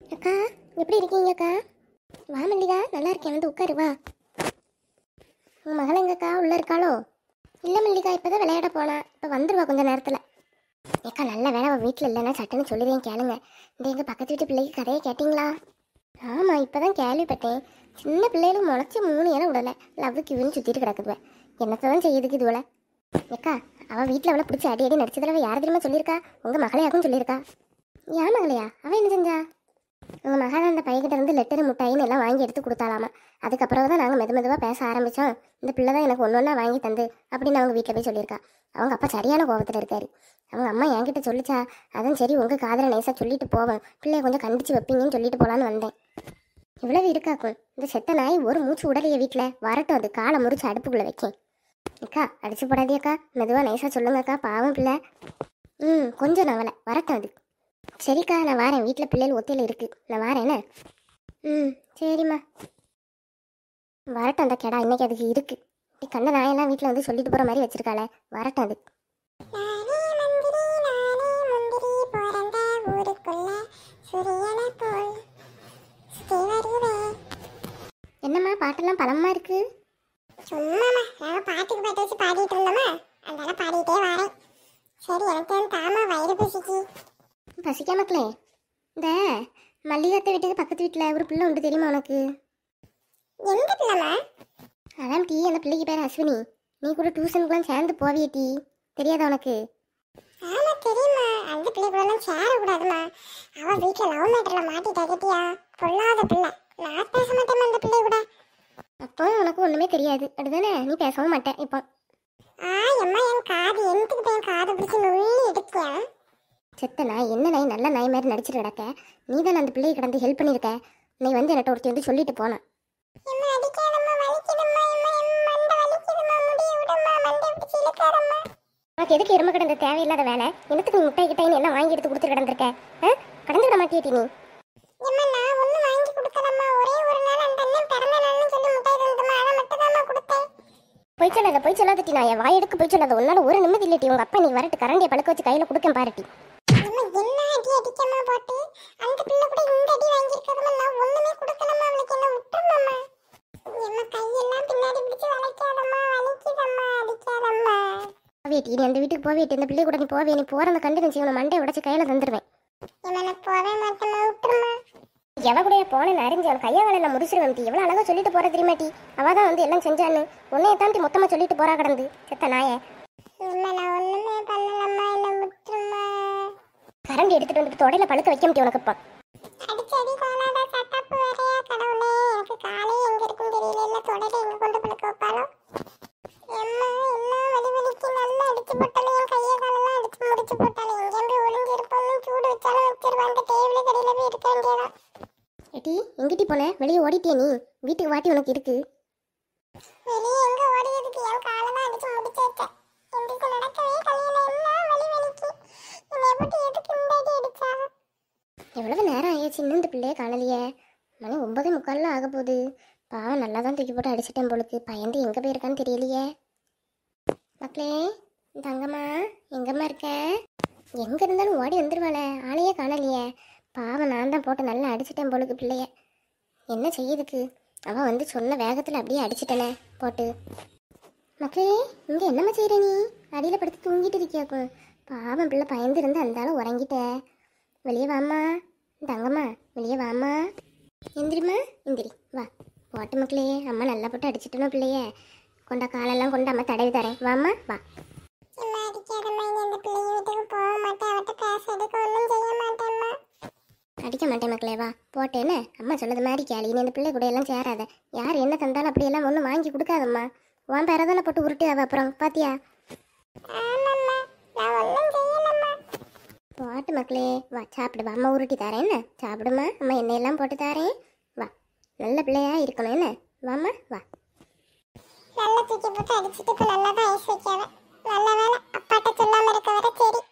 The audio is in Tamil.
அக்கா எப்படி இருக்கீங்க அக்கா வா மல்லிகா நல்லா இருக்கேன் வந்து உட்காரு வா உன் மகள் எங்கக்கா உள்ள இருக்காளோ இல்லை மல்லிகா இப்போதான் விளையாட போனா இப்போ வந்துருவா கொஞ்ச நேரத்தில் ஏக்கா நல்ல வேலை அவள் வீட்டில் இல்லைன்னா சட்டுன்னு சொல்லிடுவேன் கேளுங்க இந்த எங்கள் பக்கத்து வீட்டு பிள்ளைக்கு கதையை கேட்டிங்களா ஆமாம் இப்போ தான் கேள்விப்பட்டேன் சின்ன பிள்ளைகளும் முளைச்சி மூணு இடம் விடலை லவ்வு கிவுன்னு சுற்றிட்டு கிடக்குதுவேன் என்னத்தை தான் செய்யுதுக்கு இதுவளை ஏக்கா அவள் வீட்டில் அவளை பிடிச்சி அடி அடி நடிச்சதில் யார் தெரியுமா சொல்லியிருக்கா உங்கள் மகளையாக்கும் சொல்லியிருக்கா ஏன் மகளையா அவள் என்ன செஞ்சா உங்கள் மகன் அந்த பையன்கிட்ட இருந்து லெட்டர் முட்டாயின்னு எல்லாம் வாங்கி எடுத்து கொடுத்தாலாமா அதுக்கப்புறம் தான் நாங்கள் மெது மெதுவாக பேச ஆரம்பித்தோம் இந்த பிள்ளை தான் எனக்கு ஒன்று ஒன்றா வாங்கி தந்து அப்படின்னு அவங்க வீட்டில் போய் சொல்லியிருக்கா அவங்க அப்பா சரியான கோபத்தில் இருக்காரு அவங்க அம்மா என்கிட்ட சொல்லிச்சா அதான் சரி உங்கள் காதில் நைஸாக சொல்லிட்டு போவேன் பிள்ளைய கொஞ்சம் கண்டிச்சு வைப்பீங்கன்னு சொல்லிட்டு போகலான்னு வந்தேன் இவ்வளவு இருக்காக்கும் இந்த செத்த நாய் ஒரு மூச்சு உடலைய வீட்டில் வரட்டும் அது காலை முறிச்சு அடுப்புக்குள்ளே வைக்கேன் அக்கா அடிச்சு போடாதேக்கா மெதுவாக நைஸாக சொல்லுங்கக்கா பாவம் பிள்ளை ம் கொஞ்சம் நவலை வரட்டும் அது சரிக்கா நான் வரேன் வீட்டில் பிள்ளைகள் ஒத்தையில் இருக்கு நான் வரேன் என்ன ம் சரிம்மா வரட்டும் அந்த கெடா இன்னைக்கு அதுக்கு இருக்கு இப்படி கண்ட நாயெல்லாம் வீட்டில் வந்து சொல்லிட்டு போகிற மாதிரி வச்சிருக்காளே வரட்டும் அது நானே மந்திரி நானே முந்திரி பிறந்த ஊருக்குள்ள சூரியனை போல் சுத்தி வருவேன் என்னம்மா பாட்டெல்லாம் பலமா இருக்கு சும்மாமா நாங்கள் பாட்டுக்கு பாட்டு வச்சு பாடிட்டு இருந்தோமா அதனால பாடிட்டே வரேன் சரி எனக்கு வந்து தாமா வயிறு பசிக்கு பசிக்கா மக்களே இந்த மல்லிகாத்த வீட்டுக்கு பக்கத்து வீட்டில் ஒரு பிள்ளை உண்டு தெரியுமா உனக்கு எந்த பிள்ளைமா அதான் டீ அந்த பிள்ளைக்கு பேர் அஸ்வினி நீ கூட டியூஷனுக்குலாம் சேர்ந்து போவிய டீ தெரியாதா உனக்கு ஆமா தெரியுமா அந்த பிள்ளை கூட எல்லாம் சேரக்கூடாதுமா அவ வீட்டுல லவ் மேட்டர்ல மாட்டிட்டா கேட்டியா பொல்லாத பிள்ளை நான் பேச மாட்டேன் அந்த பிள்ளை கூட அப்போ உனக்கு ஒன்றுமே தெரியாது அப்படிதானே நீ பேசவும் மாட்டேன் இப்போ ஆ எம்மா என் காது எனக்கு என் காது பிடிச்சி நுள்ளி எடுக்கேன் செத்த நாய் என்ன நாய் நல்ல நாய் மாதிரி நடிச்சிட்டு கிடக்க நீ தான் அந்த பிள்ளையை கிடந்து ஹெல்ப் பண்ணியிருக்க நீ வந்து என்கிட்ட ஒருத்தி வந்து சொல்லிட்டு போனான் எம்மா அடிக்காதம்மா வலிக்குதும்மா எம்மா என் மண்டை வலிக்குதும்மா முடிய விடும்மா மண்டை பிடிச்சி இழுக்காதம்மா உனக்கு எதுக்கு எருமை கிடந்த தேவையில்லாத வேலை என்னத்துக்கு நீ முட்டை கிட்டைன்னு எல்லாம் வாங்கி எடுத்து கொடுத்து கிடந்திருக்க ஆ கடந்து விட மாட்டியடி நீ எம்மா நான் ஒன்றும் வாங்கி கொடுக்கலம்மா ஒரே ஒரு நாள் அந்த அண்ணன் பிறந்த நாள்னு சொல்லி முட்டை தந்துமா அதை மட்டும் தாம்மா கொடுத்தேன் பொய் சொல்லாத பொய் சொல்லாதட்டி நான் என் வாயெடுக்கு பொய் சொல்லாத உன்னால ஒரு நிம்மதி இல்லட்டி உங்க அப்பா நீ வரட்டு கரண்டியை பழுக்க வச்சு கையில கொடுக்க பாருட்டி எம்மா என்ன அடி அடிக்கம்மா போட்டு அந்த பிள்ளை கூட இந்த அடி வாங்கியிருக்காதம்மா நான் ஒண்ணுமே கொடுக்கலம்மா அவளுக்கு என்ன விட்டுருமாம்மா எம்மா கையெல்லாம் பின்னாடி பிடிச்சு வளைக்காதம்மா வலிக்குதம்மா அடிக்காதம்மா போவேட்டி நீ அந்த வீட்டுக்கு போவேட்டி இந்த பிள்ளை கூட நீ போவே நீ போறத கண்டு நினச்சி உன மண்டையை உடச்சு கையில தந்துருவேன் எம்மா நான் போவே மாட்டேம்மா விட்டுருமா எவ கூட போனேன் அறிஞ்சு அவன் கையை வேலை நான் முடிச்சிருவேன் டி எவ்வளோ அழகா சொல்லிட்டு போற தெரியுமா டி அவ தான் வந்து எல்லாம் செஞ்சான்னு உன்னைய தாண்டி மொத்தமா சொல்லிட்டு போறா கடந்து செத்த நாயே எம்மா நான் ஒண்ணுமே பண்ணலம்மா என்ன விட்டுருமா கரண்டி எடுத்துட்டு வந்துட்டு தொடையில பழுக்க வைக்க முடியும் உனக்கு இப்போ அடிச்சடி காணாத சட்டப்பு வேறையா கடவுளே எனக்கு காலே எங்க இருக்குன்னு தெரியல இல்ல தொடரை எங்க கொண்டு படுக்க வைப்பாளோ எம்மா என்ன வலி வலிக்கு நல்லா அடிச்சு போட்டாலும் என் கையை காலெல்லாம் அடிச்சு முடிச்சு போட்டாலும் எங்கேயும் போய் ஒளிஞ்சு இருப்போம் சூடு வச்சாலும் வச்சிருவா அந்த டேபிள் கடையில போய் இருக்க வேண்டியதான் ஏட்டி எங்கிட்டி போன வெளியே ஓடிட்டியே நீ வீட்டுக்கு வாட்டி உனக்கு இருக்கு வெளியே எங்க ஓடியதுக்கு என் காலை தான் அடிச்சு முடிச்சு வச்சேன் எந்திரிச்சு நடக்கவே கலையில என்ன வலி வலிக்கு என்னை போட்டு எதுக்கு இந்த அடி அடிச்சா எவ்வளவு நேரம் ஆயாச்சு இன்னும் இந்த பிள்ளைய காணலையே மணி ஒன்பதே முக்காலில் ஆக போகுது பாவம் நல்லா தான் தூக்கி போட்டு அடிச்சிட்டேன் போலுக்கு பயந்து எங்கே போயிருக்கான்னு தெரியலையே மக்களே தங்கம்மா எங்கம்மா இருக்க எங்கே இருந்தாலும் ஓடி வந்துருவாளே ஆளையே காணலையே பாவம் நான் தான் போட்டு நல்லா அடிச்சிட்டேன் போலுக்கு பிள்ளைய என்ன செய்யுதுக்கு அவன் வந்து சொன்ன வேகத்தில் அப்படியே அடிச்சிட்டனே போட்டு மக்களே இங்கே என்னம்மா செய்கிற நீ அடியில் படுத்து தூங்கிட்டு இருக்கியாக்கும் பாவம் பிள்ளை பயந்து இருந்து அந்த ஆளு உறங்கிட்டே வெளியே வாம்மா தங்கம்மா வெளியே வாம்மா எந்திரிம்மா எந்திரி வா போட்டு மக்களே அம்மா நல்லா போட்டு அடிச்சிட்டணும் பிள்ளைய கொண்ட காலெல்லாம் கொண்டு அம்மா தடவி தரேன் வாம்மா வா எம்மா அடிக்காதம்மா இனி அந்த பிள்ளைங்க வீட்டுக்கு போக மாட்டேன் அவட்ட பேசுறதுக்கு ஒன்றும் செய்ய மாட்டேம்மா அடிக்க மாட்டேன் மக்களே வா போட்டேன்னு அம்மா சொன்னது மாதிரி கேளு இனி இந்த பிள்ளை கூட எல்லாம் சேராத யார் என்ன தந்தாலும் அப்படியெல்லாம் ஒன்றும் வாங்கி கொடுக்காதம்மா உன் பேரை தானே போட்டு உருட்டு அவ அப்புறம் பாத்தியா ஆமாம்மா நான் ஒன்றும் செய்யலம்மா போட்டு மக்களே வா சாப்பிடு வா அம்மா உருட்டி தரேன் என்ன சாப்பிடுமா அம்மா எண்ணெயெல்லாம் போட்டு தரேன் வா நல்ல பிள்ளையா இருக்கணும் என்ன வாம்மா வா நல்லா தூக்கி போட்டு அடிச்சுட்டு இப்போ நல்லா தான் ஐஸ் வைக்காத நல்ல வேலை அப்பாட்ட சொல்லாம இருக்க வர சரி